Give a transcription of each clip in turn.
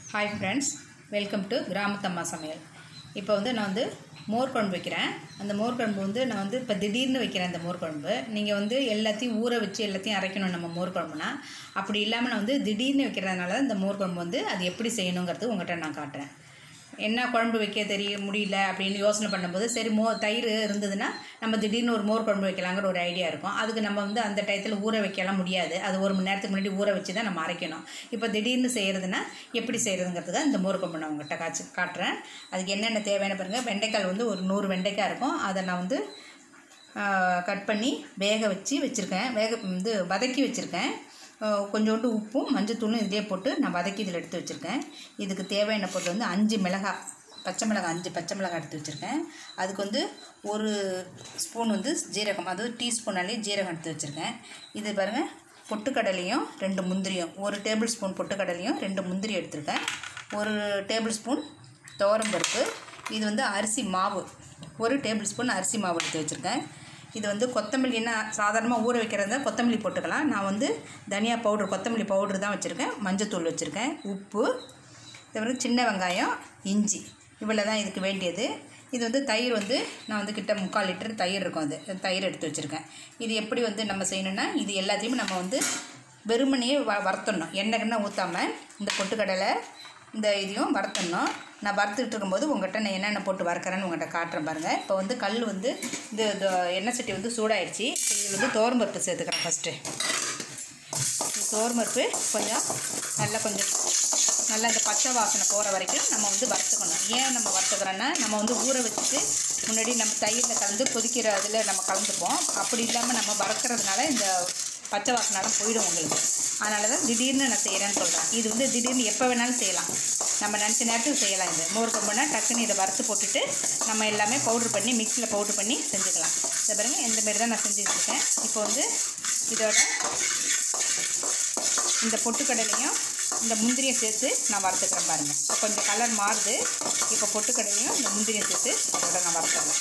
Hi friends welcome to கிராமத்தம்மா சமையல் இப்போ வந்து நான் வந்து மோர் குழம்பு வைக்கிறேன் அந்த மோர் குழம்பு வந்து நான் வந்து இப்போ திடீர்னு வைக்கிறேன் அந்த மோர் குழம்பு நீங்கள் வந்து எல்லாத்தையும் ஊற வச்சு எல்லாத்தையும் அரைக்கணும் நம்ம மோர் குழம்புனா அப்படி இல்லாமல் நான் வந்து திடீர்னு வைக்கிறதுனால இந்த மோர் குழம்பு வந்து அது எப்படி செய்யணுங்கிறது உங்கள்கிட்ட நான் காட்டுறேன் என்ன குழம்பு வைக்க தெரிய முடியல அப்படின்னு யோசனை பண்ணும்போது சரி மோ தயிர் இருந்ததுன்னா நம்ம திடீர்னு ஒரு மோர் குழம்பு வைக்கலாங்கிற ஒரு ஐடியா இருக்கும் அதுக்கு நம்ம வந்து அந்த டயத்தில் ஊற வைக்கலாம் முடியாது அது ஒரு மணி நேரத்துக்கு முன்னாடி ஊற வச்சு தான் நம்ம அரைக்கணும் இப்போ திடீர்னு செய்கிறதுனா எப்படி செய்கிறதுங்கிறதுக்கு இந்த மோர் குழம்பு நான் உங்கள்கிட்ட காய்ச்சி காட்டுறேன் அதுக்கு என்னென்ன தேவையான பாருங்கள் வெண்டைக்காய் வந்து ஒரு நூறு வெண்டைக்காய் இருக்கும் அதை நான் வந்து கட் பண்ணி வேக வச்சு வச்சுருக்கேன் வேக வந்து வதக்கி வச்சுருக்கேன் கொஞ்சோண்டு உப்பும் மஞ்சத்தூளும் இதிலே போட்டு நான் வதக்கி இதில் எடுத்து வச்சுருக்கேன் இதுக்கு தேவையான பொருள் வந்து அஞ்சு மிளகாய் பச்சை மிளகாய் அஞ்சு பச்சை மிளகாய் எடுத்து வச்சுருக்கேன் அதுக்கு வந்து ஒரு ஸ்பூன் வந்து ஜீரகம் அதாவது டீஸ்பூனாலே ஜீரகம் எடுத்து வச்சுருக்கேன் இது பாருங்கள் பொட்டுக்கடலையும் ரெண்டு முந்திரியும் ஒரு டேபிள் ஸ்பூன் பொட்டுக்கடலையும் ரெண்டு முந்திரி எடுத்திருக்கேன் ஒரு டேபிள் ஸ்பூன் துவரம்பருப்பு இது வந்து அரிசி மாவு ஒரு டேபிள் ஸ்பூன் அரிசி மாவு எடுத்து வச்சுருக்கேன் இது வந்து கொத்தமல்லின்னா சாதாரணமாக ஊற வைக்கிறது தான் கொத்தமல்லி போட்டுக்கலாம் நான் வந்து தனியா பவுட்ரு கொத்தமல்லி பவுட்ரு தான் வச்சுருக்கேன் மஞ்சத்தூள் வச்சுருக்கேன் உப்பு இது வந்து சின்ன வெங்காயம் இஞ்சி இவ்வளோ தான் இதுக்கு வேண்டியது இது வந்து தயிர் வந்து நான் வந்து கிட்ட முக்கால் லிட்டர் தயிர் இருக்கும் அது தயிர் எடுத்து வச்சுருக்கேன் இது எப்படி வந்து நம்ம செய்யணுன்னா இது எல்லாத்தையுமே நம்ம வந்து வெறுமனையே வ வறுத்தணும் எண்ணெய் எண்ணெய் ஊற்றாமல் இந்த பொட்டுக்கடலை இந்த இதையும் வறுத்தணும் நான் வறுத்துக்கிட்டு இருக்கும்போது உங்கள்கிட்ட நான் என்னென்ன போட்டு வறுக்கிறேன்னு உங்கள்கிட்ட காட்டுறேன் பாருங்கள் இப்போ வந்து கல் வந்து இந்த இந்த எண்ணெய் சட்டி வந்து சூடாயிடுச்சு இதில் வந்து தோரம்பருப்பு சேர்த்துக்கிறேன் ஃபஸ்ட்டு தோரம்பருப்பு கொஞ்சம் நல்லா கொஞ்சம் நல்லா இந்த பச்சை வாசனை போகிற வரைக்கும் நம்ம வந்து வறுத்துக்கணும் ஏன் நம்ம வறுத்துக்கிறோன்னா நம்ம வந்து ஊற வச்சுட்டு முன்னாடி நம்ம தயிரில் கலந்து கொதிக்கிற இதில் நம்ம கலந்துப்போம் அப்படி இல்லாமல் நம்ம வறுக்கிறதுனால இந்த பச்சை வாசனாலும் போயிடும் உங்களுக்கு அதனால தான் திடீர்னு நான் செய்கிறேன்னு சொல்கிறேன் இது வந்து திடீர்னு எப்போ வேணாலும் செய்யலாம் நம்ம நினச்ச நேரத்துக்கு செய்யலாம் இது மோர் கொம்புனா டக்குன்னு இதை வறுத்து போட்டுட்டு நம்ம எல்லாமே பவுட்ரு பண்ணி மிக்சியில் பவுட்ரு பண்ணி செஞ்சுக்கலாம் இதை பாருங்கள் இந்த மாரி தான் நான் செஞ்சுருக்கேன் இப்போ வந்து இதோட இந்த பொட்டுக்கடலையும் இந்த முந்திரியும் சேர்த்து நான் வறுத்துக்கிறேன் பாருங்கள் இப்போ கொஞ்சம் கலர் மாறுது இப்போ பொட்டுக்கடலையும் இந்த முந்திரியும் சேர்த்து அதோட நான் வறுத்துறேன்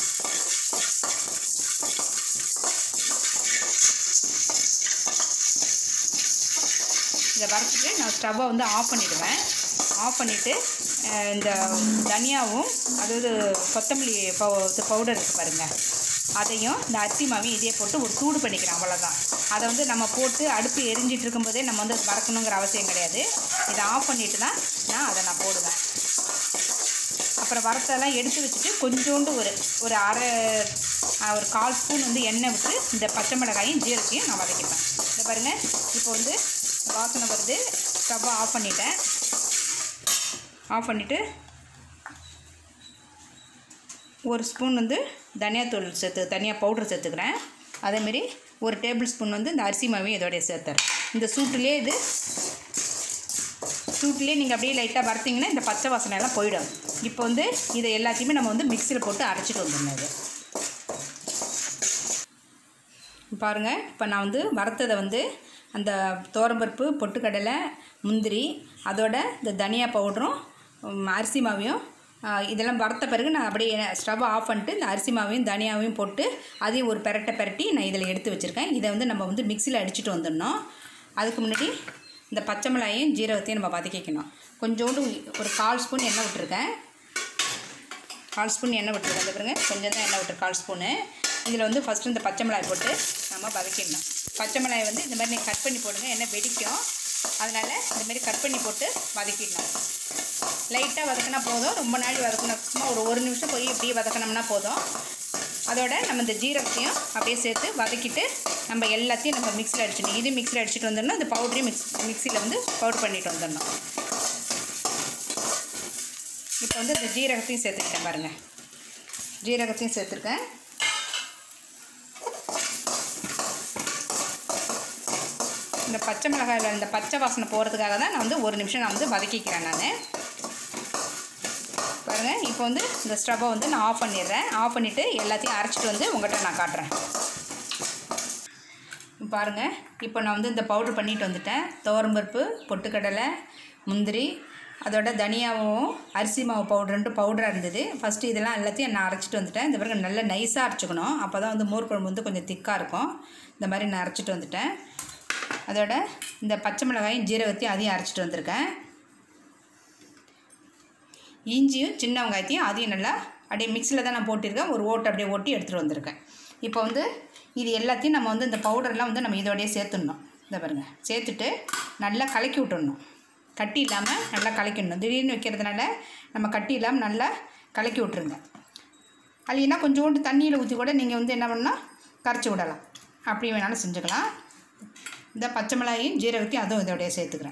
இதை வறுத்துட்டு நான் ஸ்டவ்வை வந்து ஆஃப் பண்ணிவிடுவேன் ஆஃப் பண்ணிவிட்டு இந்த தனியாவும் அதாவது கொத்தமல்லி பவு பவுடர் இருக்குது பாருங்கள் அதையும் இந்த அரிசி மாவையும் இதே போட்டு ஒரு சூடு பண்ணிக்கிறேன் அவ்வளோதான் அதை வந்து நம்ம போட்டு அடுப்பு எரிஞ்சிட்டு இருக்கும்போதே நம்ம வந்து வறக்கணுங்கிற அவசியம் கிடையாது இதை ஆஃப் பண்ணிட்டு தான் நான் அதை நான் போடுவேன் அப்புறம் வறுத்தெல்லாம் எடுத்து வச்சுட்டு கொஞ்சோண்டு ஒரு ஒரு அரை ஒரு கால் ஸ்பூன் வந்து எண்ணெய் விட்டு இந்த பச்சை மிளகாயும் ஜீரத்தையும் நான் வதக்கிப்பேன் இதை பாருங்கள் இப்போ வந்து வாசனை வருது ஸ்டவ்வை ஆஃப் பண்ணிட்டேன் ஆஃப் பண்ணிவிட்டு ஒரு ஸ்பூன் வந்து தனியாத்தூள் சேர்த்து தனியாக பவுட்ரு சேர்த்துக்கிறேன் அதேமாரி ஒரு டேபிள் ஸ்பூன் வந்து இந்த அரிசி மாவையும் இதோடைய சேர்த்துறேன் இந்த சூட்டுலேயே இது சூட்லேயே நீங்கள் அப்படியே லைட்டாக வறுத்திங்கன்னா இந்த பச்சை வாசனை எல்லாம் போயிடும் இப்போ வந்து இதை எல்லாத்தையுமே நம்ம வந்து மிக்சியில் போட்டு அரைச்சிட்டு வந்துடணும் இது பாருங்கள் இப்போ நான் வந்து வறுத்ததை வந்து அந்த தோரம்பருப்பு பொட்டுக்கடலை முந்திரி அதோட இந்த தனியா பவுடரும் அரிசி மாவையும் இதெல்லாம் வறுத்த பிறகு நான் அப்படியே ஸ்டவ் ஆஃப் பண்ணிட்டு இந்த அரிசி மாவையும் தனியாவையும் போட்டு அதையும் ஒரு பெரட்டை பெரட்டி நான் இதில் எடுத்து வச்சுருக்கேன் இதை வந்து நம்ம வந்து மிக்சியில் அடிச்சுட்டு வந்துடணும் அதுக்கு முன்னாடி இந்த பச்சை மிளகாயும் ஜீரகத்தையும் நம்ம வதக்கிக்கணும் கொஞ்சோண்டு ஒரு கால் ஸ்பூன் எண்ணெய் விட்டுருக்கேன் கால் ஸ்பூன் எண்ணெய் விட்டுருக்கேன் அந்த பாருங்க கொஞ்சம் தான் எண்ணெய் விட்டுரு கால் ஸ்பூனு இதில் வந்து ஃபஸ்ட்டு இந்த பச்சை மிளகாய் போட்டு நம்ம வதக்கிடணும் பச்சை மிளகாய் வந்து இந்த மாதிரி நீங்கள் கட் பண்ணி போடுங்க எண்ணெய் வெடிக்கும் அதனால் இந்த மாதிரி கட் பண்ணி போட்டு வதக்கிடணும் லைட்டாக வதக்கினா போதும் ரொம்ப நாள் வதக்கணும் சும்மா ஒரு ஒரு நிமிஷம் போய் இப்படியே வதக்கினோம்னா போதும் அதோட நம்ம இந்த ஜீரகத்தையும் அப்படியே சேர்த்து வதக்கிட்டு நம்ம எல்லாத்தையும் நம்ம மிக்சியில் அடிச்சிடணும் இது மிக்சியில் அடிச்சுட்டு வந்துடணும் இந்த பவுடரையும் மிக்ஸ் மிக்சியில் வந்து பவுடர் பண்ணிட்டு வந்துடணும் இப்போ வந்து இந்த ஜீரகத்தையும் சேர்த்துக்கிட்டேன் பாருங்கள் ஜீரகத்தையும் சேர்த்துருக்கேன் இந்த பச்சை மிளகாயில் இந்த பச்சை வாசனை போகிறதுக்காக தான் நான் வந்து ஒரு நிமிஷம் நான் வந்து வதக்கிக்கிறேன் நான் பாருங்கள் இப்போ வந்து இந்த ஸ்டவ்வை வந்து நான் ஆஃப் பண்ணிடுறேன் ஆஃப் பண்ணிவிட்டு எல்லாத்தையும் அரைச்சிட்டு வந்து உங்கள்கிட்ட நான் காட்டுறேன் பாருங்கள் இப்போ நான் வந்து இந்த பவுட்ரு பண்ணிட்டு வந்துட்டேன் துவரம்பருப்பு பொட்டுக்கடலை முந்திரி அதோட தனியாவும் அரிசி மாவு பவுடருன்ட்டு பவுடராக இருந்தது ஃபஸ்ட்டு இதெல்லாம் எல்லாத்தையும் நான் அரைச்சிட்டு வந்துட்டேன் இந்த பிறகு நல்லா நைஸாக அரைச்சிக்கணும் அப்போ தான் வந்து மோர் குழம்பு வந்து கொஞ்சம் திக்காக இருக்கும் இந்த மாதிரி நான் அரைச்சிட்டு வந்துட்டேன் அதோட இந்த பச்சை மிளகாயும் ஜீரகத்தையும் அதையும் அரைச்சிட்டு வந்திருக்கேன் இஞ்சியும் சின்ன வெங்காயத்தையும் அதையும் நல்லா அப்படியே மிக்சியில் தான் நான் போட்டிருக்கேன் ஒரு ஓட்டு அப்படியே ஓட்டி எடுத்துகிட்டு வந்திருக்கேன் இப்போ வந்து இது எல்லாத்தையும் நம்ம வந்து இந்த பவுடர்லாம் வந்து நம்ம இதோடய சேர்த்துடணும் இந்த பாருங்க சேர்த்துட்டு நல்லா கலக்கி விட்டுடணும் கட்டி இல்லாமல் நல்லா கலக்கிடணும் திடீர்னு வைக்கிறதுனால நம்ம கட்டி இல்லாமல் நல்லா கலக்கி விட்ருங்க அல்லைன்னா கொஞ்சோண்டு தண்ணியில் ஊற்றி கூட நீங்கள் வந்து என்ன பண்ணால் கரைச்சி விடலாம் அப்படி வேணாலும் செஞ்சுக்கலாம் இந்த பச்சை மிளகாயும் ஜீரகத்தையும் அதுவும் இதோடய சேர்த்துக்கிறேன்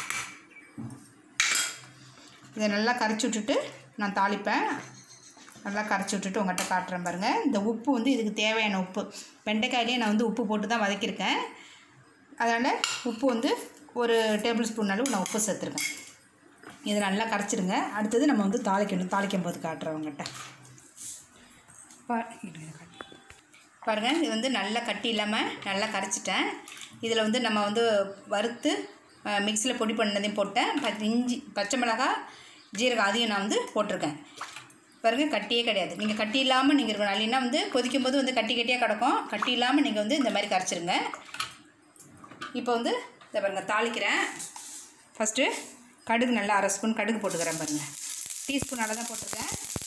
இதை நல்லா கரைச்சி விட்டுட்டு நான் தாளிப்பேன் நல்லா கரைச்சி விட்டுட்டு உங்கள்கிட்ட காட்டுறேன் பாருங்கள் இந்த உப்பு வந்து இதுக்கு தேவையான உப்பு வெண்டைக்காயிலே நான் வந்து உப்பு போட்டு தான் வதக்கியிருக்கேன் அதனால் உப்பு வந்து ஒரு டேபிள் ஸ்பூன் அளவு நான் உப்பு சேர்த்துருக்கேன் இதை நல்லா கரைச்சிடுங்க அடுத்தது நம்ம வந்து தாளிக்கணும் தாளிக்கும் போது காட்டுறேன் உங்கள்கிட்ட பா இருங்க, இதை காட்டுறேன். பாருங்கள் இது வந்து நல்லா கட்டி இல்லாமல் நல்லா கரைச்சிட்டேன் இதில் வந்து நம்ம வந்து வறுத்து மிக்சியில் பொடி பண்ணதையும் போட்டேன் பச்சை இஞ்சி பச்சை மிளகாய் ஜீரகம் அதையும் நான் வந்து போட்டிருக்கேன் பாருங்க கட்டியே கிடையாது நீங்கள் கட்டி இல்லாமல் நீங்கள் இருக்கணும் இல்லைன்னா வந்து கொதிக்கும் போது வந்து கட்டி கட்டியாக கிடக்கும் கட்டி இல்லாமல் நீங்கள் வந்து இந்த மாதிரி கரைச்சிருங்க இப்போ வந்து இதை பாருங்கள் தாளிக்கிறேன் ஃபஸ்ட்டு கடுகு நல்லா அரை ஸ்பூன் கடுகு போட்டுக்கிறேன் பாருங்கள் டீஸ்பூன் அளவு தான் போட்டிருக்கேன்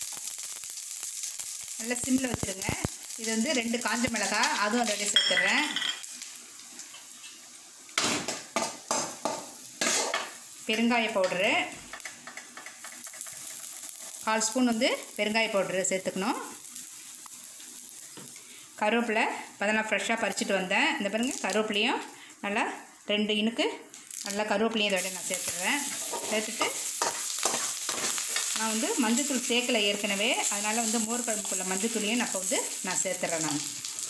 நல்லா சிம்மில் வச்சுருங்க இது வந்து ரெண்டு காஞ்ச மிளகாய் அதுவும் அதோட சேர்த்துட்றேன் பெருங்காய பவுடரு கால் ஸ்பூன் வந்து பெருங்காய பவுடரு சேர்த்துக்கணும் கருவேப்பிலை இப்போதான் ஃப்ரெஷ்ஷாக பறிச்சுட்டு வந்தேன் இந்த பாருங்க கருவேப்பிலையும் நல்லா ரெண்டு இனுக்கு நல்லா கருவேப்பிலையும் இதோட நான் சேர்த்துடுறேன் சேர்த்துட்டு நான் வந்து மஞ்சத்தூள் சேர்க்கலை ஏற்கனவே அதனால் வந்து மோர் குழம்புக்குள்ள மஞ்சத்தூளையும் நான் இப்போ வந்து நான் சேர்த்துறேன் நான்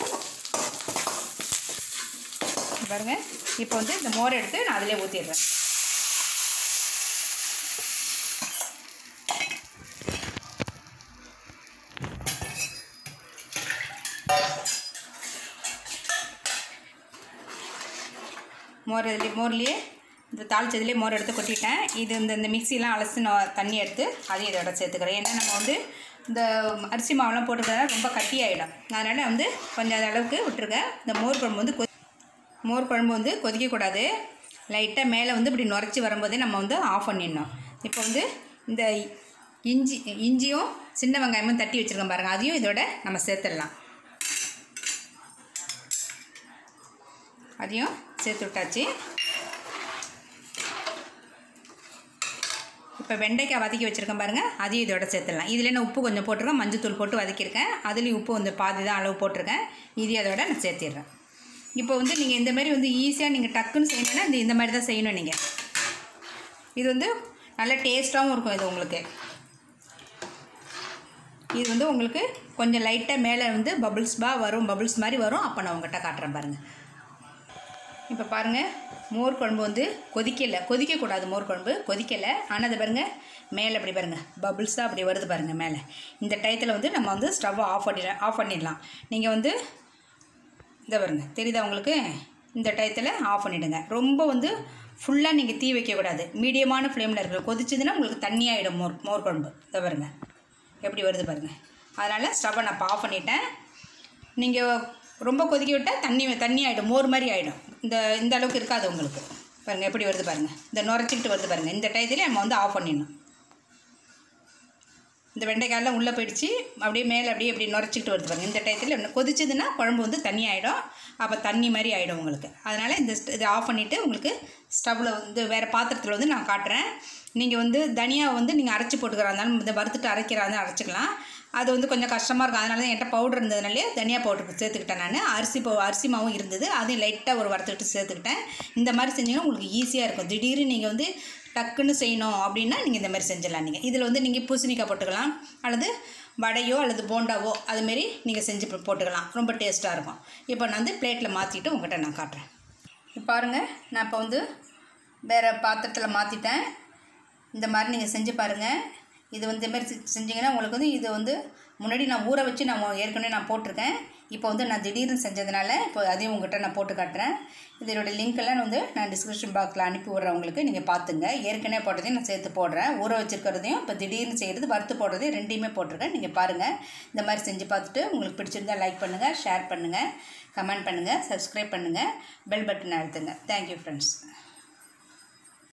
பாருங்க இப்போ வந்து இந்த மோர் எடுத்து நான் அதிலே ஊற்றிடுறேன் மோர் இதுலேயே மோர்லேயே இந்த தாளிச்சதுலேயே மோர் எடுத்து கொட்டிட்டேன் இது இந்த இந்த மிக்சிலாம் அலசி நான் தண்ணி எடுத்து அதையும் இதோட சேர்த்துக்கிறேன் ஏன்னா நம்ம வந்து இந்த அரிசி மாவுலாம் போட்டுக்கிறதுனால ரொம்ப கட்டி ஆகிடும் அதனால் வந்து கொஞ்சம் அது அளவுக்கு விட்டுருங்க இந்த மோர் குழம்பு வந்து கொதி மோர் குழம்பு வந்து கொதிக்கக்கூடாது லைட்டாக மேலே வந்து இப்படி நுரைச்சி வரும்போதே நம்ம வந்து ஆஃப் பண்ணிடணும் இப்போ வந்து இந்த இஞ்சி இஞ்சியும் சின்ன வெங்காயமும் தட்டி வச்சுருக்கோம் பாருங்கள் அதையும் இதோட நம்ம சேர்த்துடலாம் அதையும் சேர்த்து விட்டாச்சு இப்போ வெண்டைக்காய் வதக்கி வச்சுருக்கேன் பாருங்கள் அதையும் இதோட சேர்த்துடலாம் இதில் நான் உப்பு கொஞ்சம் போட்டிருக்கேன் மஞ்சத்தூள் போட்டு வதக்கியிருக்கேன் அதுலேயும் உப்பு வந்து பாதி தான் அளவு போட்டிருக்கேன் இதையும் அதோட நான் சேர்த்திடுறேன் இப்போ வந்து நீங்கள் இந்த மாதிரி வந்து ஈஸியாக நீங்கள் டக்குன்னு செய்யணுன்னா இந்த இந்த மாதிரி தான் செய்யணும் நீங்கள் இது வந்து நல்ல டேஸ்ட்டாகவும் இருக்கும் இது உங்களுக்கு இது வந்து உங்களுக்கு கொஞ்சம் லைட்டாக மேலே வந்து பபுள்ஸ் பா வரும் பபுள்ஸ் மாதிரி வரும் அப்போ நான் உங்கள்கிட்ட காட்டுறேன் பாருங்கள் இப்போ பாருங்கள் மோர் குழம்பு வந்து கொதிக்கலை கொதிக்கக்கூடாது மோர் குழம்பு கொதிக்கலை ஆனால் அதை பாருங்கள் மேலே அப்படி பாருங்கள் பபுள்ஸாக அப்படி வருது பாருங்கள் மேலே இந்த டயத்தில் வந்து நம்ம வந்து ஸ்டவ்வை ஆஃப் பண்ணிட ஆஃப் பண்ணிடலாம் நீங்கள் வந்து இந்த பாருங்க தெரியுதா உங்களுக்கு இந்த டயத்தில் ஆஃப் பண்ணிவிடுங்க ரொம்ப வந்து ஃபுல்லாக நீங்கள் தீ வைக்கக்கூடாது மீடியமான ஃப்ளேமில் இருக்கிற கொதிச்சதுன்னா உங்களுக்கு தண்ணியாகிடும் மோர் மோர் குழம்பு இதை பாருங்க எப்படி வருது பாருங்கள் அதனால் ஸ்டவ்வை நான் இப்போ ஆஃப் பண்ணிட்டேன் நீங்கள் ரொம்ப கொதிக்க விட்டால் தண்ணி தண்ணி ஆகிடும் மோர் மாதிரி ஆகிடும் இந்த இந்த அளவுக்கு இருக்காது உங்களுக்கு பாருங்கள் எப்படி வருது பாருங்கள் இந்த நுரைச்சிக்கிட்டு வருது பாருங்கள் இந்த டயத்தில் நம்ம வந்து ஆஃப் பண்ணிடணும் இந்த வெண்டைக்காயெல்லாம் உள்ளே போயிடுச்சு அப்படியே மேலே அப்படியே இப்படி நுரைச்சிக்கிட்டு வருது பாருங்கள் இந்த டயத்தில் இன்னும் கொதிச்சதுன்னா குழம்பு வந்து தண்ணி ஆகிடும் அப்போ தண்ணி மாதிரி ஆகிடும் உங்களுக்கு அதனால் இந்த st- இதை ஆஃப் பண்ணிவிட்டு உங்களுக்கு ஸ்டவ்வில் வந்து வேறு பாத்திரத்தில் வந்து நான் காட்டுறேன் நீங்கள் வந்து தனியாக வந்து நீங்கள் அரைச்சி போட்டுக்கிறா இருந்தாலும் இந்த வறுத்துட்டு அரைக்கிறா இருந்தாலும் அரைச்சிக்கலாம் அது வந்து கொஞ்சம் கஷ்டமாக இருக்கும் அதனால தான் என்கிட்ட பவுடர் இருந்ததுனாலே தனியாக பவுடர் சேர்த்துக்கிட்டேன் நான் அரிசி பவு அரிசி மாவும் இருந்தது அதையும் லைட்டாக ஒரு வறுத்துக்கிட்டு சேர்த்துக்கிட்டேன் இந்த மாதிரி செஞ்சீங்கன்னா உங்களுக்கு ஈஸியாக இருக்கும் திடீர்னு நீங்கள் வந்து டக்குன்னு செய்யணும் அப்படின்னா நீங்கள் இந்த மாதிரி செஞ்சிடலாம் நீங்கள் இதில் வந்து நீங்கள் பூசணிக்காய் போட்டுக்கலாம் அல்லது வடையோ அல்லது போண்டாவோ அதுமாரி நீங்கள் செஞ்சு போ- போட்டுக்கலாம் ரொம்ப டேஸ்ட்டாக இருக்கும் இப்போ நான் வந்து பிளேட்டில் மாற்றிட்டு உங்கள்கிட்ட நான் காட்டுறேன் இப்போ பாருங்கள் நான் இப்போ வந்து வேறு பாத்திரத்தில் மாற்றிட்டேன் இந்த மாதிரி நீங்கள் செஞ்சு பாருங்கள் இது வந்து இந்த மாதிரி செ- செஞ்சீங்கன்னா உங்களுக்கு வந்து இது வந்து முன்னாடி நான் ஊற வச்சு நான் ஏற்கனவே நான் போட்டிருக்கேன் இப்போ வந்து நான் திடீர்னு செஞ்சதுனால இப்போ அதையும் உங்கள்கிட்ட நான் போட்டு காட்டுறேன் இதோட லிங்க் எல்லாம் வந்து நான் டிஸ்கிரிப்ஷன் பாக்ஸில் அனுப்பி விட்றேன் உங்களுக்கு நீங்கள் பார்த்துங்க ஏற்கனவே போட்டதையும் நான் சேர்த்து போடுறேன் ஊற வச்சிருக்கிறதையும் இப்போ திடீர்னு செய்கிறது வறுத்து போடுறதையும் ரெண்டையுமே போட்டிருக்கேன் நீங்கள் பாருங்கள் இந்த மாதிரி செஞ்சு பார்த்துட்டு உங்களுக்கு பிடிச்சிருந்தா லைக் பண்ணுங்கள் ஷேர் பண்ணுங்கள் கமெண்ட் பண்ணுங்கள் சப்ஸ்கிரைப் பண்ணுங்கள் பெல் பட்டன் அழுத்துங்க தேங்க்யூ ஃப்ரெண்ட்ஸ்